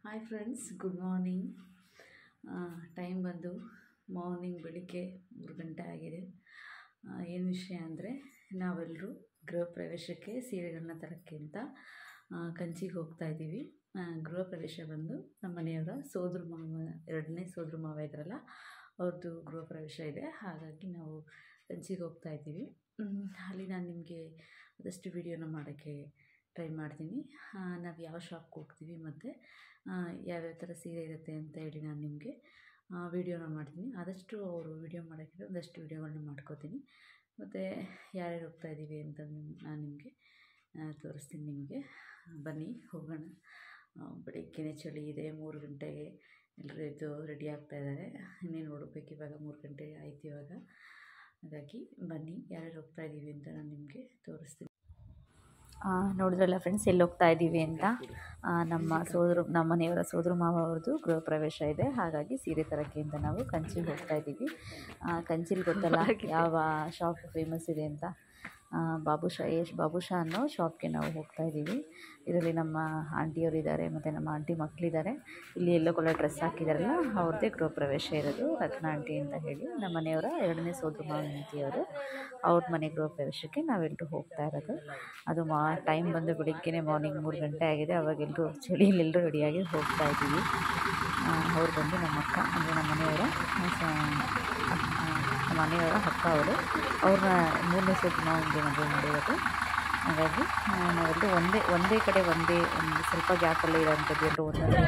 Hi friends good morning time ಬಂದು morning ಬೆಳಿಗ್ಗೆ ಮೂರು ಗಂಟೆ ಆಗಿದೆ ಏನು ವಿಷಯ ಅಂದರೆ ನಾವೆಲ್ಲರೂ ಗೃಹ ಪ್ರವೇಶಕ್ಕೆ ಸೀರೆಗಳನ್ನ ತರೋಕ್ಕೆ ಅಂತ ಆ, ಕಂಚಿಗೆ ಹೋಗ್ತಾ ಇದ್ದೀವಿ ಆ, ಗೃಹ ಪ್ರವೇಶ ಬಂದು ನಮ್ಮ ಮನೆಯವರ ಸೋದ್ರ ಮಾವ ಎರಡನೇ ಸೋದ್ರ ಮಾವ ಇದ್ರಲ್ಲ ಅವ್ರದ್ದು ಗೃಹ ಪ್ರವೇಶ ಇದೆ ಹಾಗಾಗಿ ನಾವು ಕಂಚಿಗೆ ಹೋಗ್ತಾ ಇದ್ದೀವಿ ಮ್, ಅಲ್ಲಿ ನಾನು ನಿಮಗೆ ಆದಷ್ಟು ವಿಡಿಯೋನ ಮಾಡೋಕ್ಕೆ ಟ್ರೈ ಮಾಡ್ತೀನಿ ನಾವು ಯಾವ ಶಾಪ್ಗೆ ಹೋಗ್ತೀವಿ ಮತ್ತು ಯಾವ್ಯಾವ ಥರ ಸೀರೆ ಇರುತ್ತೆ ಅಂತ ಹೇಳಿ ನಾನು ನಿಮಗೆ ವಿಡಿಯೋನ ಮಾಡ್ತೀನಿ ಆದಷ್ಟು ಅವರು ವಿಡಿಯೋ ಮಾಡೋಕ್ಕಿಂತ ಒಂದಷ್ಟು ವಿಡಿಯೋಗಳನ್ನ ಮಾಡ್ಕೋತೀನಿ ಮತ್ತು ಯಾರ್ಯಾರು ಹೋಗ್ತಾ ಇದ್ದೀವಿ ಅಂತ ನಿಮ್- ನಾನು ನಿಮಗೆ ತೋರಿಸ್ತೀನಿ ನಿಮಗೆ ಬನ್ನಿ ಹೋಗೋಣ ಬೆಳಿಗ್ಗೆನೇ ಚಳಿ ಇದೆ ಮೂರು ಗಂಟೆಗೆ ಎಲ್ಲರೂ ಎದ್ದು ರೆಡಿ ಆಗ್ತಾ ಇದ್ದಾರೆ ಇನ್ನೇನು ನೋಡಬೇಕು ಇವಾಗ ಮೂರು ಗಂಟೆ ಆಯ್ತು ಇವಾಗ ಹಾಗಾಗಿ ಬನ್ನಿ ಯಾರ್ಯಾರು ಹೋಗ್ತಾ ಇದ್ದೀವಿ ಅಂತ ನಾನು ನಿಮಗೆ ತೋರಿಸ್ತೀನಿ ಆ, ನೋಡಿದ್ರಲ್ಲ ಫ್ರೆಂಡ್ಸ್ ಎಲ್ಲಿ ಹೋಗ್ತಾ ಇದ್ದೀವಿ ಅಂತ ಆ, ನಮ್ಮ ಸೋದರು ನಮ್ಮ ಮನೆಯವರ ಸೋದರ ಮಾವ ಅವ್ರದ್ದು ಗೃಹ ಪ್ರವೇಶ ಇದೆ ಹಾಗಾಗಿ ಸೀರೆ ತರಕ್ಕೆ ಅಂತ ನಾವು ಕಂಚಿಗೆ ಹೋಗ್ತಾ ಇದ್ದೀವಿ ಆ, ಕಂಚಿಲಿ ಗೊತ್ತಲ್ಲ ಯಾವ ಶಾಪ್ ಫೇಮಸ್ ಇದೆ ಅಂತ ಆ, ಬಾಬುಷಾ ಯಶ್ ಬಾಬುಷಾ ಅನ್ನೋ ಶಾಪ್ಗೆ ನಾವು ಹೋಗ್ತಾ ಇದ್ದೀವಿ ಇದರಲ್ಲಿ ನಮ್ಮ ಆಂಟಿಯವರು ಇದ್ದಾರೆ ಮತ್ತು ನಮ್ಮ ಆಂಟಿ ಮಕ್ಕಳಿದ್ದಾರೆ ಇಲ್ಲಿ ಎಲ್ಲೋ ಕಲರ್ ಡ್ರೆಸ್ ಹಾಕಿದಾರಲ್ಲ ಅವ್ರದ್ದೇ ಗೃಹ ಪ್ರವೇಶ ಇರೋದು ರತ್ನ ಆಂಟಿ ಅಂತ ಹೇಳಿ ನಮ್ಮ ಮನೆಯವರ ಎರಡನೇ ಸೋದರ ಮಾವ ಹೆಂಡತಿಯವರು ಅವ್ರ ಮನೆ ಗೃಹ ಪ್ರವೇಶಕ್ಕೆ ನಾವೆಲ್ಲರೂ ಹೋಗ್ತಾ ಇರೋದು ಅದು ಮಾ ಟೈಮ್ ಬಂದು ಬೆಳಿಗ್ಗೆನೇ ಮಾರ್ನಿಂಗ್ ಮೂರು ಗಂಟೆ ಆಗಿದೆ ಅವಾಗೆಲ್ಲರೂ ಚಳಿಯಲ್ಲಿ ಎಲ್ಲರೂ ರೆಡಿಯಾಗಿ ಹೋಗ್ತಾ ಇದ್ದೀವಿ ಅವ್ರು ಬಂದು ನಮ್ಮ ಅಕ್ಕ ಅಂದರೆ ನಮ್ಮ ಮನೆಯವರ ಸ- ಆ, ನಮ್ಮ ಮನೆಯವರ ಅಕ್ಕ ಅವರು ಅವ್ರನ್ನ ಮೂರನೇ ಸತಿ ನಾವು ಮದುವೆ ಮಾಡಿರೋದು ಹಾಗಾಗಿ ಆ, ನಾವೆಲ್ಲರೂ ಒಂದೇ ಒಂದೇ ಕಡೆ ಒಂದೇ ಒಂದು ಸ್ವಲ್ಪ ಗ್ಯಾಪಲ್ಲೇ ಇರೋಂಥದ್ದು ಎಲ್ಲರೂ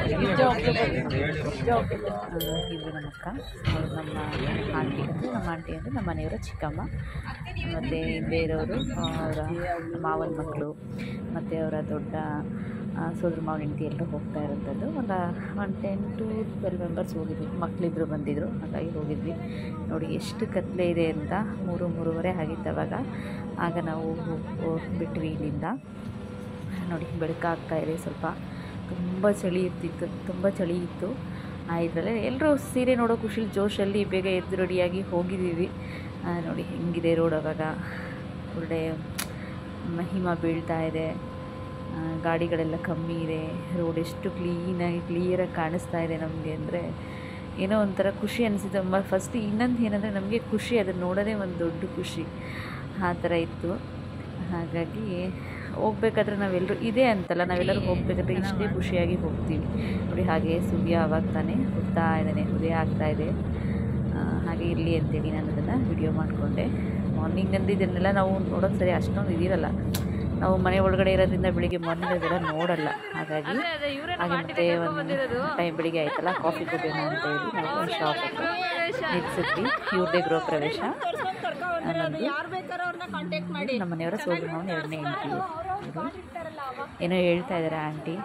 ಒಂದೊಂದು ಇದು ನಮ್ಮ ಅಕ್ಕ ಅವ್ರು ನಮ್ಮ ಆಂಟಿ ಅಂದರೆ ನಮ್ಮ ಆಂಟಿ ಅಂದರೆ ನಮ್ಮ ಮನೆಯವರ ಚಿಕ್ಕಮ್ಮ ಮತ್ತು ಬೇರೆಯವರು ಅವರ ಮಾವನ ಮಕ್ಕಳು ಮತ್ತು ಅವರ ದೊಡ್ಡ ಸೋದರ ಮಾವನ ಹೆಂಡತಿ ಎಲ್ಲರೂ ಹೋಗ್ತಾ ಇರೋಂಥದ್ದು ಒಂದು ಒಂದು ಟೆನ್ ಟು ಟ್ವೆಲ್ ಮೆಂಬರ್ಸ್ ಹೋಗಿದ್ವಿ ಮಕ್ಕಳಿಬ್ಬರು ಬಂದಿದ್ದರು ಹಾಗಾಗಿ ಹೋಗಿದ್ವಿ ನೋಡಿ ಎಷ್ಟು ಕತ್ಲೆ ಇದೆ ಅಂತ ಮೂರು ಮೂರುವರೆ ಆಗಿತ್ತು ಅವಾಗ ಆಗ ನಾವು ಹೋಗ್- ಹೋಗ್ ಬಿಟ್ವಿ ಇಲ್ಲಿಂದ ನೋಡಿ ಬೆಳಕಾಗ್ತಾ ಇದೆ ಸ್ವಲ್ಪ ತುಂಬ ಚಳಿ ಇರ್ತಿತ್ತು ತುಂಬ ಚಳಿ ಇತ್ತು ಆ ಇದರಲ್ಲೇ ಎಲ್ಲರೂ ಸೀರೆ ನೋಡೋ ಖುಷಿಲಿ ಜೋಶಲ್ಲಿ ಬೇಗ ಎದ್ದು ರೆಡಿಯಾಗಿ ಹೋಗಿದ್ದೀವಿ ಆ, ನೋಡಿ ಹೆಂಗಿದೆ ರೋಡ್ ಅವಾಗ ಒಳ್ಳೆ ಮ- ಹಿಮ ಬೀಳ್ತಾ ಇದೆ ಆ, ಗಾಡಿಗಳೆಲ್ಲ ಕಮ್ಮಿ ಇದೆ ರೋಡ್ ಎಷ್ಟು ಕ್ಲೀನಾಗಿ ಕ್ಲಿಯರಾಗಿ ಕಾಣಿಸ್ತಾ ಇದೆ ನಮಗೆ ಅಂದರೆ ಏನೋ ಒಂಥರ ಖುಷಿ ಅನಿಸಿತು ಮ ಫಸ್ಟ್ ಇನ್ನೊಂದು ಏನಂದರೆ ನಮಗೆ ಖುಷಿ ಅದನ್ನು ನೋಡೋದೇ ಒಂದು ದೊಡ್ಡ ಖುಷಿ ಆ ಥರ ಇತ್ತು ಹಾಗಾಗಿ ಹೋಗ್ಬೇಕಾದ್ರೆ ನಾವೆಲ್ಲರೂ ಇದೆ ಅಂತಲ್ಲ ನಾವೆಲ್ಲರೂ ಹೋಗ್ಬೇಕಾದ್ರೆ ಇಷ್ಟೇ ಖುಷಿಯಾಗಿ ಹೋಗ್ತೀವಿ ನೋಡಿ ಹಾಗೆ ಸೂರ್ಯ ಆವಾಗ ತಾನೇ ಹುಡ್ತಾ ಇದ್ದಾನೆ ಉದಯ ಆಗ್ತಾ ಇದೆ ಆ, ಹಾಗೆ ಇರಲಿ ಅಂತೇಳಿ ನಾನು ಅದನ್ನು ವಿಡಿಯೋ ಮಾಡಿಕೊಂಡೆ ಮಾರ್ನಿಂಗ್ ಇದನ್ನೆಲ್ಲ ನಾವು ನೋಡೋದು ಸರಿ ಅಷ್ಟೊಂದು ಇದಿರಲ್ಲ ನಾವು ಮನೆ ಒಳಗಡೆ ಇರೋದ್ರಿಂದ ಬೆಳಿಗ್ಗೆ ಮಾರ್ನಿಂಗ್ ಅದೆಲ್ಲ ನೋಡಲ್ಲ ಹಾಗಾಗಿ ಹಾಗೆ ಮತ್ತೆ ಒಂದು ಟೈಮ್ ಬೆಳಿಗ್ಗೆ ಆಯ್ತಲ್ಲ ಕಾಫಿ ಕುಡಿಯೋಣ ಅಂತ ಹೇಳಿ ನಾವು ಒಂದು ಶಾಪ್ ಹತ್ರ ನಿಲ್ಸಿದ್ವಿ ಇವ್ರದ್ದೇ ಗೃಹ ಪ್ರವೇಶ ನಮ್ಮದು ನಮ್ಮ ಮನೆಯವರ ಸೋದರ ಮಾವನ ಎರಡನೇ ಹೆಂಡತಿ ಇವರು ಏನೋ ಹೇಳ್ತಾ ಇದ್ದಾರೆ ಆಂಟಿ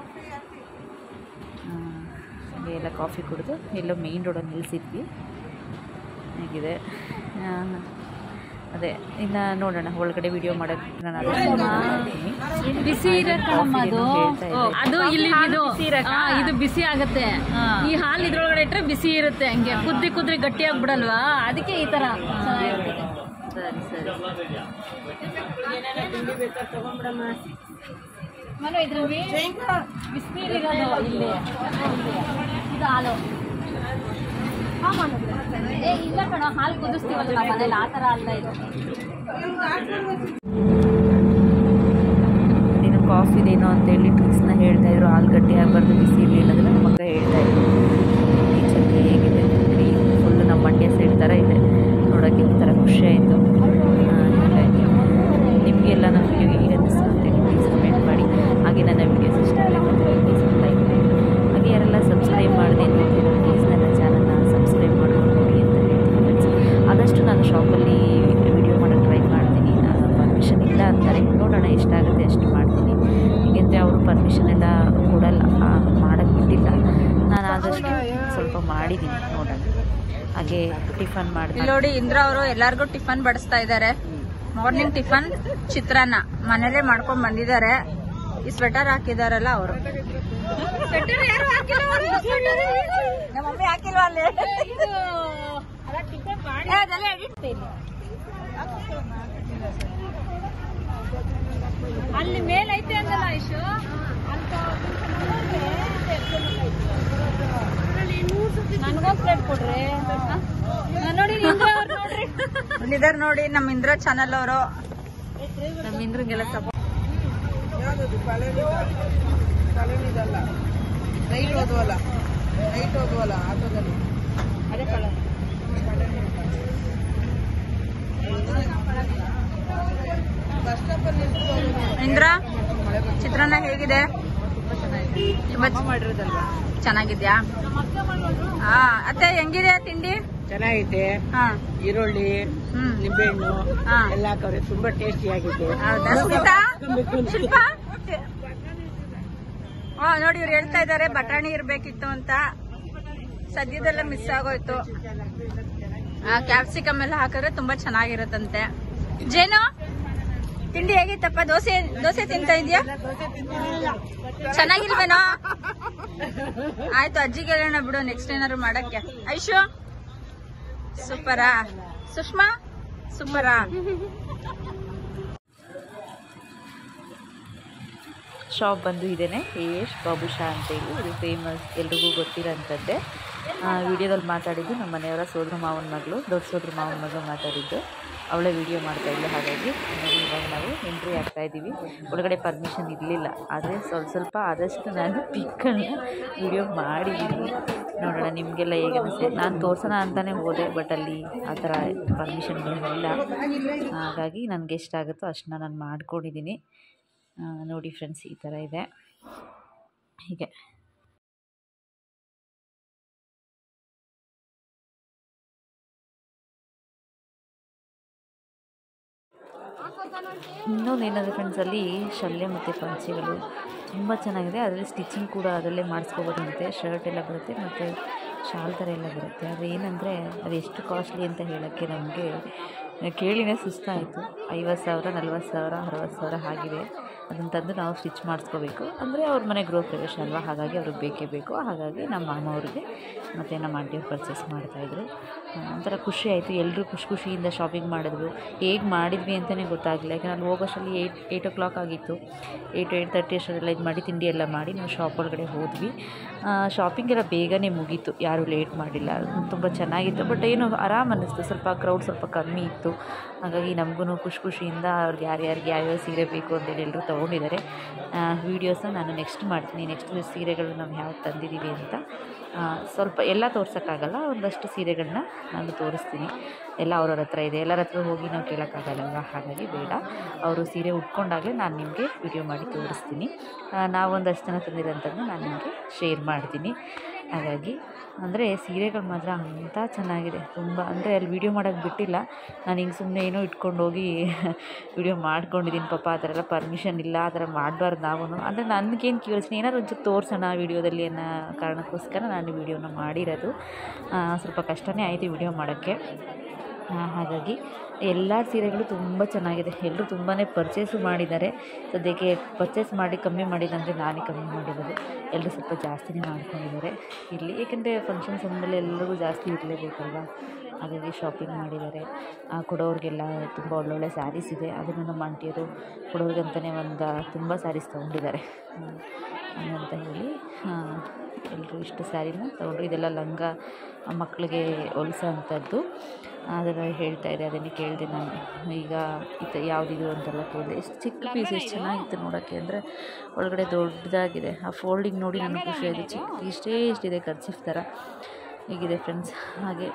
ಹಾಗೆ ಎಲ್ಲ ಕಾಫಿ ಕುಡಿದು ಎಲ್ಲೋ ಮೇಯ್ನ್ ರೋಡಲ್ಲಿ ನಿಲ್ಲಿಸಿದ್ವಿ ಹೇಗಿದೆ ಆ, ಅದೇ ಇನ್ನು ನೋಡೋಣ ಒಳಗಡೆ ವಿಡಿಯೋ ಮಾಡೋಕ್ಕೆ ನಾನು ಅದನ್ನು ಮಾಡ್ತೀನಿ ಬಿಸಿ ಇರತ್ತಮ್ಮ ಅದು ಹೇಳ್ತಾ ಇದ್ದೆ. ಅದು ಇಲ್ಲಿ ಇದು ಆ, ಇದು ಬಿಸಿ ಆಗತ್ತೆ ಈ ಹಾಲು ಇದ್ರೊಳಗಡೆ ಇಟ್ರೆ ಬಿಸಿ ಇರುತ್ತೆ ಹಂಗೆ ಕುದ್ರಿ ಕುದ್ರಿ ಗಟ್ಟಿಯಾಗಿ ಬಿಡಲ್ವಾ ಅದಕ್ಕೆ ಈ ತರ ಚೆನ್ನಾಗಿರ್ತದೆ ಸರಿ ಸರಿ ಮನು ಇದ್ರಲ್ಲಿ ಬಿಸಿನೀರಿರೋದು ಇಲ್ಲಿ ಇದು ಹಾಲು ಏ ಇಲ್ಲ ಕಣ ಹಾಲು ಕುದಿಸ್ತೀವಲ್ಲ ನಾವು ಮನೇಲಿ ಆ ಥರ ಅಲ್ಲ ಇದು ನೀನು ಕಾಫಿದೇನೋ ಅಂತೇಳಿ ಟ್ರಿಕ್ಸ್ನ ಹೇಳ್ತಾ ಇದ್ರು ಹಾಲು ಗಟ್ಟಿ ಆಗಬಾರ್ದು ಬಿಸಿ ಇರಲಿ ಅನ್ನೋದನ್ನ ನಮ್ಮ ಅಕ್ಕ ಹೇಳ್ತಾ ಇದ್ರು ನೇಚರ್ ಹೇಗಿದೆ ಗ್ರೀನ್ ಫುಲ್ಲು ನಮ್ಮ ಮಂಡ್ಯ ಸೈಡ್ ಥರ ಇದೆ ನೋಡೋಕ್ಕೆ ಒಂಥರ ಖುಷಿ ಆಯಿತು ಹಾಗಾಗಿ ನಿಮಗೆಲ್ಲ ನಮ್ಮ ವಿಡಿಯೋ ಹೇಗೆ ಅನ್ನಿಸ್ತು ಅಂತೇಳಿ ಪ್ಲೀಸ್ ಕಮೆಂಟ್ ಮಾಡಿ ಹಾಗೆ ನನ್ನ ವಿಡಿಯೋಸ್ ಇಷ್ಟ ಆದರೆ ಪ್ಲೀಸ್ ಲೈಕ್ ಮಾಡಿ ಹಾಗೆ ಯಾರೆಲ್ಲ ಸಬ್ಸ್ಕ್ರೈಬ್ ಮಾಡದೆ ನೋಡ್ತೀರೋ ಪ್ಲೀಸ್ ನನ್ನ ಚಾನಲ್ನ ಸಬ್ಸ್ಕ್ರೈಬ್ ಮಾಡ್ಕೊಂಡು ನೋಡಿ ಅಂತ ಹೇಳ್ತೀನಿ ಫ್ರೆಂಡ್ಸ್ ಆದಷ್ಟು ನಾನು ಶಾಪಲ್ಲಿ ವಿಡಿಯೋ ಮಾಡೋಕ್ಕೆ ಟ್ರೈ ಮಾಡ್ತೀನಿ ಪರ್ಮಿಷನ್ ಇಲ್ಲ ಅಂತಾರೆ ನೋಡೋಣ ಎಷ್ಟಾಗುತ್ತೆ ಅಷ್ಟು ಮಾಡ್ತೀನಿ ಏಕೆಂದರೆ ಅವರು ಪರ್ಮಿಷನ್ ಎಲ್ಲ ಕೊಡಲ್ಲ ಮಾಡೋಕ್ಕೆ ಬಿಟ್ಟಿಲ್ಲ ನಾನು ಆದಷ್ಟು ಸ್ವಲ್ಪ ಮಾಡಿದ್ದೀನಿ ನೋಡೋಣ ಹಾಗೆ ಟಿಫನ್ ಮಾಡಿದೆ ಇಲ್ಲಿ ನೋಡಿ ಇಂದ್ರ ಅವರು ಎಲ್ಲಾರ್ಗು ಟಿಫನ್ ಬಡಿಸ್ತಾ ಇದ್ದಾರೆ ಮಾರ್ನಿಂಗ್ ಟಿಫನ್ ಚಿತ್ರಾನ್ನ ಮನೇಲೆ ಮಾಡ್ಕೊಂಡ್ ಬಂದಿದ್ದಾರೆ ಈ ಸ್ವೆಟರ್ ಹಾಕಿದಾರಲ್ಲ ಅವರು ನಮ್ಮ ಮಮ್ಮಿ ಹಾಕಿಲ್ವಾ ಅಲ್ಲಿ ಏ, ಅದೆಲ್ಲ edit ಇಲ್ಲಿ. ಅಲ್ಲಿ ಮೇಲೈತೆ ಅಂದಲ್ಲ ಐಶು ಅಂತ ನನ್ಗೊಂದ್ ಪ್ಲೇಟ್ ಕೊಡ್ರಿ ನೋಡಿ ನೋಡ್ರಿ ಇಲ್ಲಿದಾರ್ ನೋಡಿ ನಮ್ಮ ಇಂದ್ರ ಚಾನಲ್ ಅವರು ನಮ್ಮ ಇಂದ್ರಂಗೆಲ್ಲ ಸಪೋರ್ಟ್ ನೈಟ್ ಹೋದ್ವಲ್ಲ ನೈಟ್ ಹೋದ್ವಲ್ಲ ಆಟೋದಲ್ಲಿ ಅದೇ ಕಲರ್ ಬಸ್ ಸ್ಟಾಪ್ ಅಲ್ಲಿ ಇಂದ್ರ ಚಿತ್ರಾನ್ನ ಹೇಗಿದೆ ತುಂಬಾ ಮಾಡಿರೋದಲ್ವಾ ಚೆನ್ನಾಗಿದ್ಯಾ ಹಾ ಅತ್ತೆ ಹೆಂಗಿದೆ ತಿಂಡಿ ಚೆನ್ನಾಗೈತೆ ಹಾ ಈರುಳ್ಳಿ ಹ್ಮ್ ನಿಂಬೆಹಣ್ಣು ಹಾ. ಎಲ್ಲ ಹಾಕವ್ರೆ ತುಂಬಾ ಟೇಸ್ಟಿ ಆಗಿದೆ ಹೌದಾ ಸ್ಮಿತಾ ಶಿಲ್ಪ ಹಾ ನೋಡಿ ಇವ್ರು ಹೇಳ್ತಾ ಇದ್ದಾರೆ ಬಟಾಣಿ ಇರ್ಬೇಕಿತ್ತು ಅಂತ ಸದ್ಯದಲ್ಲೇ ಮಿಸ್ ಆಗೋಯ್ತು ಕ್ಯಾಪ್ಸಿಕಮ್ ಎಲ್ಲ ಹಾಕಿದ್ರೆ ತುಂಬಾ ಚೆನ್ನಾಗಿರತ್ತಂತೆ ಜೇನು ತಿಂಡಿ ಹೇಗಿತ್ತಪ್ಪ ದೋಸೆ ದೋಸೆ ತಿಂತಾ ಇದೆಯಾ ಚೆನ್ನಾಗಿಲ್ವೇನೋ ಆಯ್ತು ಅಜ್ಜಿಗೆ ಹೇಳೋಣ ಬಿಡು ನೆಕ್ಸ್ಟ್ ಏನಾದ್ರು ಮಾಡಕ್ಕೆ ಐಶು ಸೂಪರಾ ಸುಷ್ಮಾ ಸೂಪರಾ ಶಾಪ್ ಬಂದು ಇದೇನೆ ಯಶ್ ಬಾಬುಷಾ ಅಂತೇಳಿ ಇದು ಫೇಮಸ್ ಎಲ್ರಿಗೂ ಗೊತ್ತಿರೋಂಥದ್ದೇ ವಿಡಿಯೋದಲ್ಲಿ ಮಾತಾಡಿದ್ದು ನಮ್ಮ ಮನೆಯವರ ಸೋದ್ರ ಮಾವನ ಮಗಳು ದೊಡ್ಡ ಸೋದ್ರ ಮಾವನ ಮಗಳು ಮಾತಾಡಿದ್ದು ಅವಳೇ ವಿಡಿಯೋ ಮಾಡ್ತಾ ಇದ್ಲು ಹಾಗಾಗಿ ನೋಡಿ ಇವಾಗ ನಾವು ಎಂಟ್ರಿ ಆಗ್ತಾ ಇದ್ದೀವಿ ಒಳಗಡೆ ಪರ್ಮಿಷನ್ ಇರಲಿಲ್ಲ ಆದರೆ ಸ್ವಲ್ಪ ಸ್ವಲ್ಪ ಆದಷ್ಟು ನಾನು ಪಿಕ್ಕನ್ನು ವಿಡಿಯೋ ಮಾಡಿದ್ದೀನಿ ನೋಡೋಣ ನಿಮಗೆಲ್ಲ ಹೇಗೆ ಅನಿಸ್ತದೆ ನಾನು ತೋರ್ಸೋಣ ಅಂತಲೇ ಹೋದೆ ಬಟ್ ಅಲ್ಲಿ ಆ ಥರ ಪರ್ಮಿಷನ್ಗಳಿಲ್ಲ ಹಾಗಾಗಿ ನನಗೆ ಎಷ್ಟಾಗುತ್ತೋ ಅಷ್ಟನ್ನ ನಾನು ಮಾಡ್ಕೊಂಡಿದ್ದೀನಿ ಆ, ನೋಡಿ ಫ್ರೆಂಡ್ಸ್ ಈ ಥರ ಇದೆ ಹೀಗೆ ಇನ್ನೊಂದು ಏನಂದರೆ ಫ್ರೆಂಡ್ಸ್ ಅಲ್ಲಿ ಶಲ್ಯ ಮತ್ತು ಪಂಚೆಗಳು ತುಂಬ ಚೆನ್ನಾಗಿದೆ ಅದರಲ್ಲಿ ಸ್ಟಿಚಿಂಗ್ ಕೂಡ ಅದರಲ್ಲೇ ಮಾಡಿಸ್ಕೋಬೋದಂತೆ ಶರ್ಟ್ ಎಲ್ಲ ಬರುತ್ತೆ ಮತ್ತು ಶಾಲ್ ಥರ ಎಲ್ಲ ಬರುತ್ತೆ ಆದರೆ ಏನಂದರೆ ಅದು ಎಷ್ಟು ಕಾಸ್ಟ್ಲಿ ಅಂತ ಹೇಳೋಕ್ಕೆ ನಮಗೆ ಕೇಳಿನೇ ಸುಸ್ತಾಯಿತು ಐವತ್ತು ಸಾವಿರ ನಲ್ವತ್ತು ಸಾವಿರ ಅರವತ್ತು ಸಾವಿರ ಆಗಿದೆ ಅದನ್ನು ತಂದು ನಾವು ಸ್ಟಿಚ್ ಮಾಡಿಸ್ಕೋಬೇಕು ಅಂದರೆ ಅವ್ರ ಮನೆ ಗೃಹ ಪ್ರವೇಶ ಅಲ್ವಾ ಹಾಗಾಗಿ ಅವ್ರಿಗೆ ಬೇಕೇ ಬೇಕು ಹಾಗಾಗಿ ನಮ್ಮ ಮಾಮ ಅವ್ರಿಗೆ ಮತ್ತು ನಮ್ಮ ಆಂಟಿಯವ್ರು ಪರ್ಚೇಸ್ ಮಾಡ್ತಾಯಿದ್ರು ಒಂಥರ ಖುಷಿ ಆಯಿತು ಎಲ್ಲರೂ ಖುಷಿ ಖುಷಿಯಿಂದ ಶಾಪಿಂಗ್ ಮಾಡಿದ್ವು ಹೇಗೆ ಮಾಡಿದ್ವಿ ಅಂತಲೇ ಗೊತ್ತಾಗಲಿಲ್ಲ ಯಾಕಂದ್ರೆ ಅಲ್ಲಿ ಹೋಗೋಷ್ಟರಲ್ಲಿ ಏಯ್ಟ್ ಏಯ್ಟ್ ಓ ಕ್ಲಾಕ್ ಆಗಿತ್ತು ಏಯ್ಟ್ ಏಯ್ಟ್ ತರ್ಟಿ ಅಷ್ಟರಲ್ಲೆಲ್ಲ ಇದು ಮಾಡಿ ತಿಂಡಿ ಎಲ್ಲ ಮಾಡಿ ನಾವು ಶಾಪ್ ಒಳಗಡೆ ಹೋದ್ವಿ ಶಾಪಿಂಗ್ ಎಲ್ಲ ಬೇಗನೆ ಮುಗೀತು ಯಾರೂ ಲೇಟ್ ಮಾಡಿಲ್ಲ ತುಂಬ ಚೆನ್ನಾಗಿತ್ತು ಬಟ್ ಏನು ಆರಾಮ್ ಅನ್ನಿಸ್ತು ಸ್ವಲ್ಪ ಕ್ರೌಡ್ ಸ್ವಲ್ಪ ಕಮ್ಮಿ ಇತ್ತು ಹಾಗಾಗಿ ನಮಗೂ ಖುಷಿ ಖುಷಿಯಿಂದ ಅವ್ರಿಗೆ ಯಾರ್ಯಾರಿಗೆ ಯಾವ್ಯಾವ ಸೀರೆ ಬೇಕು ಅಂತೇಳಿ ಎಲ್ಲರೂ ತೊಗೊಂಡಿದ್ದಾರೆ ವೀಡಿಯೋಸ್ನ ನಾನು ನೆಕ್ಸ್ಟ್ ಮಾಡ್ತೀನಿ ನೆಕ್ಸ್ಟ್ ಸೀರೆಗಳು ನಾವು ಯಾವ್ದು ತಂದಿದ್ದೀವಿ ಅಂತ ಆ, ಸ್ವಲ್ಪ ಎಲ್ಲ ತೋರ್ಸೋಕ್ಕಾಗಲ್ಲ ಒಂದಷ್ಟು ಸೀರೆಗಳನ್ನ ನಾನು ತೋರಿಸ್ತೀನಿ ಎಲ್ಲ ಅವ್ರವ್ರ ಹತ್ರ ಇದೆ ಎಲ್ಲರ ಹತ್ರ ಹೋಗಿ ನಾವು ಕೇಳೋಕ್ಕಾಗಲ್ಲಲ್ವ ಹಾಗಾಗಿ ಬೇಡ ಅವರು ಸೀರೆ ಉಟ್ಕೊಂಡಾಗಲೇ ನಾನು ನಿಮಗೆ ವಿಡಿಯೋ ಮಾಡಿ ತೋರಿಸ್ತೀನಿ ಆ, ನಾವೊಂದಷ್ಟು ಜನ ತಂದಿರೋಂಥದ್ದನ್ನ ನಾನು ನಿಮಗೆ ಶೇರ್ ಮಾಡ್ತೀನಿ ಹಾಗಾಗಿ ಅಂದರೆ ಸೀರೆಗಳು ಮಾತ್ರ ಅಂಥ ಚೆನ್ನಾಗಿದೆ ತುಂಬ ಅಂದರೆ ಅಲ್ಲಿ ವೀಡಿಯೋ ಮಾಡೋಕ್ಕೆ ಬಿಟ್ಟಿಲ್ಲ ನಾನು ಹಿಂಗೆ ಸುಮ್ಮನೆ ಏನೋ ಇಟ್ಕೊಂಡು ಹೋಗಿ ವಿಡಿಯೋ ಮಾಡ್ಕೊಂಡಿದ್ದೀನಿ ಪಾಪ ಆ ಥರ ಎಲ್ಲ ಪರ್ಮಿಷನ್ ಇಲ್ಲ ಆ ಥರ ಮಾಡಬಾರ್ದು ನಾವು ಅಂದರೆ ನನಗೇನು ಕ್ಯೂರಿಯಸ್ನಿ ಏನಾದ್ರು ಒಂಚೂರು ತೋರಿಸೋಣ ವೀಡಿಯೋದಲ್ಲಿ ಅನ್ನೋ ಕಾರಣಕ್ಕೋಸ್ಕರ ನಾನು ವೀಡಿಯೋನ ಮಾಡಿರೋದು ಆ, ಸ್ವಲ್ಪ ಕಷ್ಟನೇ ಆಯಿತು ವಿಡಿಯೋ ಮಾಡೋಕ್ಕೆ ಆ, ಹಾಗಾಗಿ ಎಲ್ಲ ಸೀರೆಗಳು ತುಂಬ ಚೆನ್ನಾಗಿದೆ ಎಲ್ಲರೂ ತುಂಬಾ ಪರ್ಚೇಸು ಮಾಡಿದ್ದಾರೆ ಸದ್ಯಕ್ಕೆ ಪರ್ಚೇಸ್ ಮಾಡಿ ಕಮ್ಮಿ ಮಾಡಿದಂದರೆ ನಾನೇ ಕಮ್ಮಿ ಮಾಡಿರೋದು ಎಲ್ಲರೂ ಸ್ವಲ್ಪ ಜಾಸ್ತಿನೇ ಮಾಡ್ಕೊಂಡಿದ್ದಾರೆ ಇಲ್ಲಿ ಏಕೆಂದರೆ ಫಂಕ್ಷನ್ಸ್ ಅಂದಮೇಲೆ ಎಲ್ಲರಿಗೂ ಜಾಸ್ತಿ ಇರಲೇಬೇಕಲ್ವ ಹಾಗಾಗಿ ಶಾಪಿಂಗ್ ಮಾಡಿದ್ದಾರೆ ಆ, ಕೊಡೋರಿಗೆಲ್ಲ ತುಂಬ ಒಳ್ಳೊಳ್ಳೆ ಸ್ಯಾರೀಸ್ ಇದೆ ಅದನ್ನು ನಮ್ಮ ಆಂಟಿಯರು ಕೊಡೋರಿಗಂತಲೇ ಒಂದು ತುಂಬ ಸ್ಯಾರೀಸ್ ತೊಗೊಂಡಿದ್ದಾರೆ ಹಂಗಂತ ಹೇಳಿ ಎಲ್ಲರೂ ಇಷ್ಟು ಸ್ಯಾರಿನ ತೊಗೊಂಡ್ರು ಇದೆಲ್ಲ ಲಂಗ ಮಕ್ಕಳಿಗೆ ಹೊಲ್ಸೋ ಅಂಥದ್ದು ಅದನ್ನು ಹೇಳ್ತಾ ಇದೆ ಅದನ್ನೇ ಕೇಳಿದೆ ನಾನು ಈಗ ಇತ ಯಾವುದಿದು ಅಂತೆಲ್ಲ ಕೇಳಿದೆ ಎಷ್ಟು ಚಿಕ್ಕ ಪೀಸ್ ಎಷ್ಟು ಚೆನ್ನಾಗಿತ್ತು ನೋಡೋಕ್ಕೆ ಅಂದರೆ ಒಳಗಡೆ ದೊಡ್ಡದಾಗಿದೆ ಆ ಫೋಲ್ಡಿಂಗ್ ನೋಡಿ ನನಗೆ ಖುಷಿ ಆಯಿತು ಚಿಕ್ಕ ಇಷ್ಟೇ ಇಷ್ಟಿದೆ ಕರ್ಚಿಫ್ ಥರ ಹೀಗಿದೆ ಫ್ರೆಂಡ್ಸ್ ಹಾಗೆ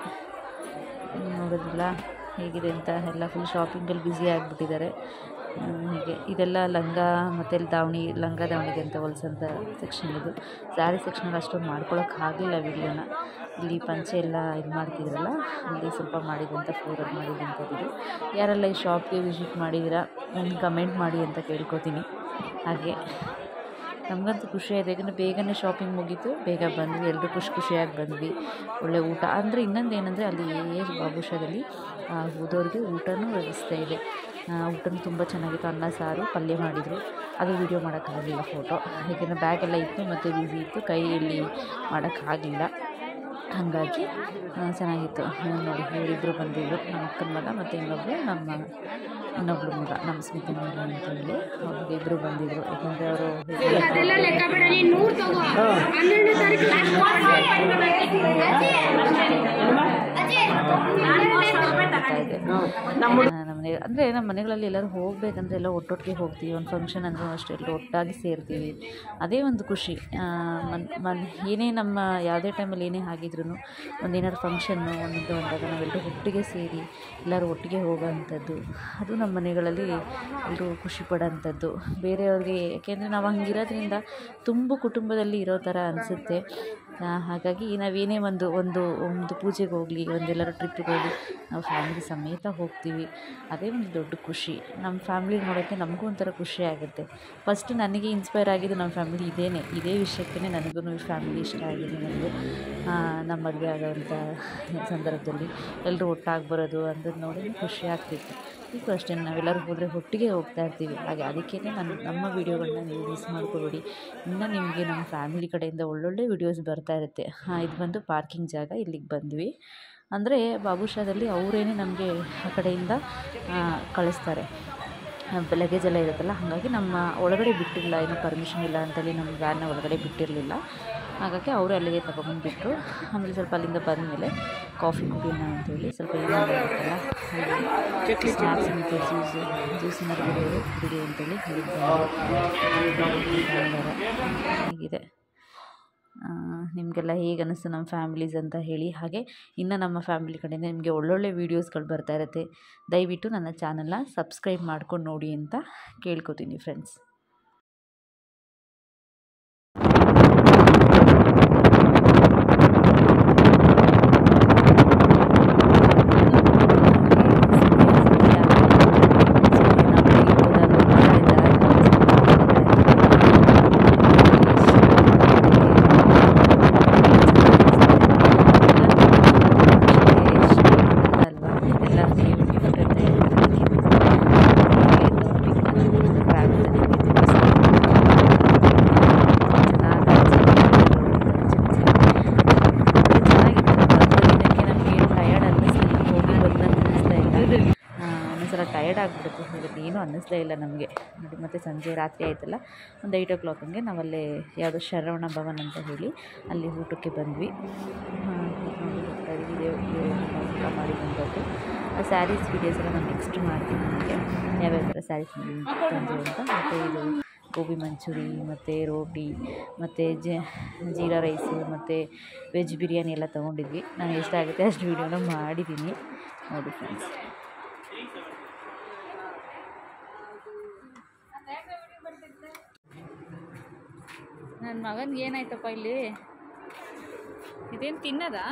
ನೋಡೋದಿಲ್ಲ ಹೇಗಿದೆ ಅಂತ ಎಲ್ಲ ಫುಲ್ ಶಾಪಿಂಗಲ್ಲಿ ಬ್ಯುಸಿ ಆಗಿಬಿಟ್ಟಿದ್ದಾರೆ ಹೀಗೆ ಇದೆಲ್ಲ ಲಂಗ ಮತ್ತು ದಾವಣಿ ಲಂಗ ದಾವಣಿಗೆ ಅಂತ ಹೊಲ್ಸೋಂಥ ಸೆಕ್ಷನ್ ಇದು ಸ್ಯಾರಿ ಸೆಕ್ಷನಲ್ಲಿ ಅಷ್ಟೊಂದು ಮಾಡ್ಕೊಳಕ್ಕೆ ಆಗಲಿಲ್ಲ ವಿಡಿಯೋನ ಇಲ್ಲಿ ಪಂಚೆ ಎಲ್ಲ ಇದು ಮಾಡ್ತಿದ್ರಲ್ಲ ಅಲ್ಲಿ ಸ್ವಲ್ಪ ಮಾಡಿದಂಥ ಫೋರ್ವರ್ಡ್ ಮಾಡಿದಂಥದ್ದು ಇದು ಯಾರೆಲ್ಲ ಈ ಶಾಪ್ಗೆ ವಿಸಿಟ್ ಮಾಡಿದ್ದೀರಾ ನನಗೆ ಕಮೆಂಟ್ ಮಾಡಿ ಅಂತ ಕೇಳ್ಕೊತೀನಿ ಹಾಗೆ ನಮಗಂತೂ ಖುಷಿ ಆಯಿತು ಯಾಕಂದರೆ ಬೇಗನೆ ಶಾಪಿಂಗ್ ಮುಗೀತು ಬೇಗ ಬಂದ್ವಿ ಎಲ್ಲರೂ ಖುಷಿ ಖುಷಿಯಾಗಿ ಬಂದ್ವಿ ಒಳ್ಳೆ ಊಟ ಅಂದರೆ ಇನ್ನೊಂದು ಏನಂದರೆ ಅಲ್ಲಿ ಏಜ್ ಬಾಬುಷಾದಲ್ಲಿ ಆ, ಹೋದವ್ರಿಗೆ ಊಟನೂ ವ್ಯವಸ್ಥೆ ಇದೆ ಆ, ಊಟನೂ ತುಂಬ ಚೆನ್ನಾಗಿತ್ತು ಅನ್ನ ಸಾರು ಪಲ್ಯ ಮಾಡಿದರು ಅದು ವೀಡಿಯೋ ಮಾಡೋಕ್ಕಾಗಲಿಲ್ಲ ಫೋಟೋ ಯಾಕೆಂದರೆ ಬ್ಯಾಗೆಲ್ಲ ಇತ್ತು ಮತ್ತು ಬ್ಯುಸಿ ಇತ್ತು ಕೈಯಲ್ಲಿ ಮಾಡೋಕ್ಕಾಗಲಿಲ್ಲ ಹಾಗಾಗಿ ಆ, ಚೆನ್ನಾಗಿತ್ತು ಹ್ಮ್, ನೋಡಿ ಇವರಿಬ್ಬರು ಬಂದಿದ್ರು ನಮ್ಮ ಅಕ್ಕನ ಮಗ ಮತ್ತು ಇನ್ನೊಬ್ಬರು ನಮ್ಮ ಇನ್ನೊಬ್ಳು ಮಗ ನಮ್ಮ ಸ್ಮಿತ ಮಗ ಅಂತೇಳಿ ಅವ್ರಿಗೆ ಇಬ್ಬರು ಬಂದಿದ್ದರು ಯಾಕಂದರೆ ಅವರು ನಮ್ಮನೆ ಅಂದರೆ ನಮ್ಮ ಮನೆಗಳಲ್ಲಿ ಎಲ್ಲರೂ ಹೋಗಬೇಕಂದ್ರೆ ಎಲ್ಲ ಒಟ್ಟೊಟ್ಟಿಗೆ ಹೋಗ್ತೀವಿ ಒಂದು ಫಂಕ್ಷನ್ ಅಂದರೂ ಅಷ್ಟೇ ಎಲ್ಲರೂ ಒಟ್ಟಾಗಿ ಸೇರ್ತೀವಿ ಅದೇ ಒಂದು ಖುಷಿ ಆ, ಮನ್ ಮನ್ ಏನೇ ನಮ್ಮ ಯಾವುದೇ ಟೈಮಲ್ಲಿ ಏನೇ ಆಗಿದ್ರು ಒಂದು ಏನಾದ್ರು ಫಂಕ್ಷನ್ನು ಒಂದು ಇದು ಅಂದಾಗ ನಾವೆಲ್ಲರೂ ಒಟ್ಟಿಗೆ ಸೇರಿ ಎಲ್ಲರೂ ಒಟ್ಟಿಗೆ ಹೋಗೋವಂಥದ್ದು ಅದು ನಮ್ಮ ಮನೆಗಳಲ್ಲಿ ಎಲ್ಲರೂ ಖುಷಿ ಪಡೋಂಥದ್ದು ಬೇರೆಯವ್ರಿಗೆ ಯಾಕೆಂದರೆ ನಾವು ಹಂಗಿರೋದ್ರಿಂದ ತುಂಬ ಕುಟುಂಬದಲ್ಲಿ ಇರೋ ಥರ ಅನಿಸುತ್ತೆ ಆ, ಹಾಗಾಗಿ ನಾವೇನೇ ಒಂದು ಒಂದು ಒಂದು ಪೂಜೆಗೆ ಹೋಗಲಿ ಒಂದೆಲ್ಲರೂ ಟ್ರಿಪ್ಪಿಗೆ ಹೋಗಲಿ ನಾವು ಫ್ಯಾಮಿಲಿ ಸಮೇತ ಹೋಗ್ತೀವಿ ಅದೇ ಒಂದು ದೊಡ್ಡ ಖುಷಿ ನಮ್ಮ ಫ್ಯಾಮಿಲಿ ನೋಡೋಕ್ಕೆ ನಮಗೂ ಒಂಥರ ಖುಷಿ ಆಗುತ್ತೆ ಫಸ್ಟ್ ನನಗೆ ಇನ್ಸ್ಪೈರ್ ಆಗಿದ್ದು ನಮ್ಮ ಫ್ಯಾಮಿಲಿ ಇದೇನೆ ಇದೇ ವಿಷಯಕ್ಕೇ ನನಗೂ ಈ ಫ್ಯಾಮಿಲಿ ಇಷ್ಟ ಆಗಿದೆ ನನಗೆ ಆ, ನಮ್ಮ ಮದುವೆ ಆಗೋವಂಥ ಸಂದರ್ಭದಲ್ಲಿ ಎಲ್ಲರೂ ಒಟ್ಟಾಗಿ ಬರೋದು ಅಂಥದ್ದು ನೋಡಿ ಖುಷಿ ಆಗ್ತಿತ್ತು ಈಗೂ ಅಷ್ಟೇ ನಾವೆಲ್ಲರೂ ಹೋದರೆ ಒಟ್ಟಿಗೆ ಹೋಗ್ತಾ ಇರ್ತೀವಿ ಹಾಗೆ ಅದಕ್ಕೇ ನಾನು ನಮ್ಮ ವೀಡಿಯೋಗಳನ್ನ ನೀವು ಮಿಸ್ ಮಾಡ್ಕೋಬೇಡಿ ಇನ್ನು ನಿಮಗೆ ನಮ್ಮ ಫ್ಯಾಮಿಲಿ ಕಡೆಯಿಂದ ಒಳ್ಳೊಳ್ಳೆ ವೀಡಿಯೋಸ್ ಬರ್ತಾ ಇರುತ್ತೆ ಹಾಂ ಇದು ಬಂದು ಪಾರ್ಕಿಂಗ್ ಜಾಗ ಇಲ್ಲಿಗೆ ಬಂದ್ವಿ ಅಂದರೆ ಬಾಬುಷಾದಲ್ಲಿ ಅವರೇನೆ ನಮಗೆ ಆ ಕಡೆಯಿಂದ ಆ, ಕಳಿಸ್ತಾರೆ ಲಗೇಜ್ ಎಲ್ಲ ಇರುತ್ತಲ್ಲ ಹಾಗಾಗಿ ನಮ್ಮ ಒಳಗಡೆ ಬಿಟ್ಟಿಲ್ಲ ಏನೂ ಪರ್ಮಿಷನ್ ಇಲ್ಲ ಅಂತೇಳಿ ನಮ್ಮ ವ್ಯಾನ್ನ ಒಳಗಡೆ ಬಿಟ್ಟಿರಲಿಲ್ಲ ಹಾಗಾಗಿ ಅವರು ಅಲ್ಲಿಗೆ ತಗೊಂಬಂದು ಬಿಟ್ಟರು ಆಮೇಲೆ ಸ್ವಲ್ಪ ಅಲ್ಲಿಂದ ಬಂದಮೇಲೆ ಕಾಫಿ ಕುಡಿಯೋಣ ಅಂತೇಳಿ ಸ್ವಲ್ಪ ಏನೇನು ಇರುತ್ತಲ್ಲ ಸ್ನ್ಯಾಕ್ಸ್ ಮತ್ತು ಜ್ಯೂಸು ಜ್ಯೂಸಿನ ಕುಡಿಯೋರು ಕುಡಿ ಅಂತೇಳಿ ಹೇಳಿದ್ದಾರೆ ಹೀಗಿದೆ ಆ, ನಿಮಗೆಲ್ಲ ಹೇಗೆ ಅನ್ನಿಸ್ತು ನಮ್ಮ ಫ್ಯಾಮಿಲೀಸ್ ಅಂತ ಹೇಳಿ ಹಾಗೆ ಇನ್ನು ನಮ್ಮ ಫ್ಯಾಮಿಲಿ ಕಡೆಯಿಂದ ನಿಮಗೆ ಒಳ್ಳೊಳ್ಳೆ ವೀಡಿಯೋಸ್ಗಳು ಬರ್ತಾ ಇರುತ್ತೆ ದಯವಿಟ್ಟು ನನ್ನ ಚಾನಲ್ನ ಸಬ್ಸ್ಕ್ರೈಬ್ ಮಾಡ್ಕೊಂಡು ನೋಡಿ ಅಂತ ಕೇಳ್ಕೊತೀನಿ ಫ್ರೆಂಡ್ಸ್ ಒಂದೊಂದ್ಸಲ ಟಯರ್ಡ್ ಆಗಿಬಿಡುತ್ತೆ ಇವತ್ತು ಏನೂ ಅನ್ನಿಸ್ಲೇ ಇಲ್ಲ ನಮಗೆ ನೋಡಿ ಮತ್ತು ಸಂಜೆ ರಾತ್ರಿ ಆಯ್ತಲ್ಲ ಒಂದು ಏಯ್ಟ್ ಓ ಕ್ಲಾಕ್ ಹಂಗೆ ನಾವಲ್ಲೇ ಯಾವುದೋ ಶರವಣ ಭವನ್ ಅಂತ ಹೇಳಿ ಅಲ್ಲಿ ಊಟಕ್ಕೆ ಬಂದ್ವಿ ಆ, ನೋಡಿ ಹೋಗ್ತಾ ಇದೀವಿ ದೇವ್ರ ದೇವ್ರ ಊಟ ಮಾಡಿ ಬಂದದ್ದು ಆ ಸ್ಯಾರೀಸ್ ವೀಡಿಯೋಸ್ ಎಲ್ಲ ನಾನು ನೆಕ್ಸ್ಟ್ ಮಾಡ್ತೀನಿ ನಿಮಗೆ ಯಾವ್ಯಾವ ಥರ ಸ್ಯಾರೀಸ್ ತಂದು ಅಂತ ಮತ್ತು ಇದು ಗೋಬಿ ಮಂಚೂರಿ ಮತ್ತು ರೋಟಿ ಮತ್ತು ಜೀರಾ ರೈಸು ಮತ್ತು ವೆಜ್ ಬಿರಿಯಾನಿ ಎಲ್ಲ ತೊಗೊಂಡಿದ್ವಿ ನಾನು ಎಷ್ಟಾಗುತ್ತೆ ಅಷ್ಟು ವೀಡಿಯೋನ ಮಾಡಿದ್ದೀನಿ ನೋಡಿ ಫ್ರೆಂಡ್ಸ್ ನನ್ನ ಮಗನಿಗೆ ಏನಾಯ್ತಪ್ಪ ಇಲ್ಲಿ ಇದೇನು ತಿನ್ನದಾ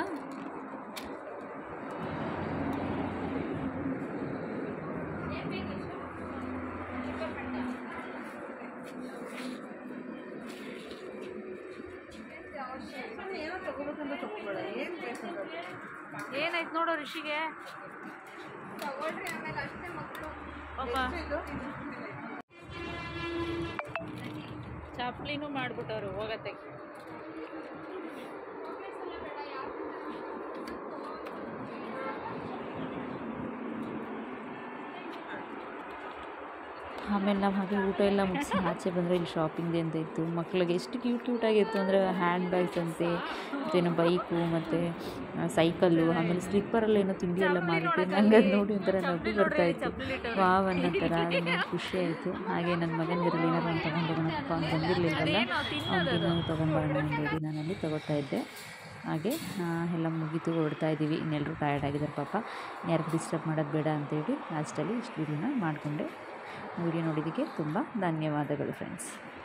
ಏನೋ ತಗೋಬೇಕಂತ ತಗೋಬೇಡ ಏನು ಬೇಕಂತ ಏನಾಯ್ತು ನೋಡೋ ಋಷಿಗೆ ಪಾಪ ಚಪ್ಲಿನೂ ಮಾಡ್ಬಿಟ್ಟವ್ರು ಹೋಗತ್ತೆ ಆಮೇಲೆ ನಾವು ಹಾಗೆ ಊಟ ಎಲ್ಲ ಮುಗಿಸಿ ಆಚೆ ಬಂದರೆ ಇಲ್ಲಿ ಶಾಪಿಂಗ್ ಅಂತ ಇತ್ತು ಮಕ್ಳಿಗೆ ಎಷ್ಟು ಕ್ಯೂಟ್ ಕ್ಯೂಟಾಗಿತ್ತು ಅಂದರೆ ಹ್ಯಾಂಡ್ ಬ್ಯಾಗ್ಸ್ ಅಂತೆ ಮತ್ತೇನೋ ಬೈಕು ಮತ್ತು ಸೈಕಲ್ಲು ಆಮೇಲೆ ಸ್ಲಿಪ್ಪರಲ್ಲಿ ಏನೋ ತಿಂಡಿ ಎಲ್ಲ ಮಾಡಿಟ್ಟು ನಂಗೆ ಅದು ನೋಡಿ ಒಂಥರ ನಗು ಬರ್ತಾ ಇತ್ತು ವಾವ್ ಅನ್ನೋ ಥರ ಅದನ್ನು ಖುಷಿ ಆಯಿತು ಹಾಗೆ ನನ್ನ ಮಗನಿಗಿರಲಿ ಏನಾರು ಒಂದು ತೊಗೊಂಡೋಗೋಣಪ್ಪ ಅವ್ನು ಬಂದಿರಲಿಲ್ಲಲ್ಲ ಅವ್ನಿಗೇನೋ ತೊಗೊಂಬರೋಣ ಅಂತೇಳಿ ನಾನಲ್ಲಿ ತೊಗೊತಾ ಇದ್ದೆ ಹಾಗೆ ಆ, ಎಲ್ಲ ಮುಗೀತು ಹೊರಡ್ತಾ ಇದ್ದೀವಿ ಇನ್ನೆಲ್ಲರೂ ಟಯರ್ಡ್ ಆಗಿದ್ದಾರೆ ಪಾಪ ಯಾರಿಗೂ ಡಿಸ್ಟರ್ಬ್ ಮಾಡೋದು ಬೇಡ ಅಂತೇಳಿ ಲಾಸ್ಟಲ್ಲಿ ಇಷ್ಟು ವಿಡಿಯೋನ ಮಾಡಿಕೊಂಡೆ ವಿಡಿಯೋ ನೋಡಿದ್ದಕ್ಕೆ ತುಂಬ ಧನ್ಯವಾದಗಳು ಫ್ರೆಂಡ್ಸ್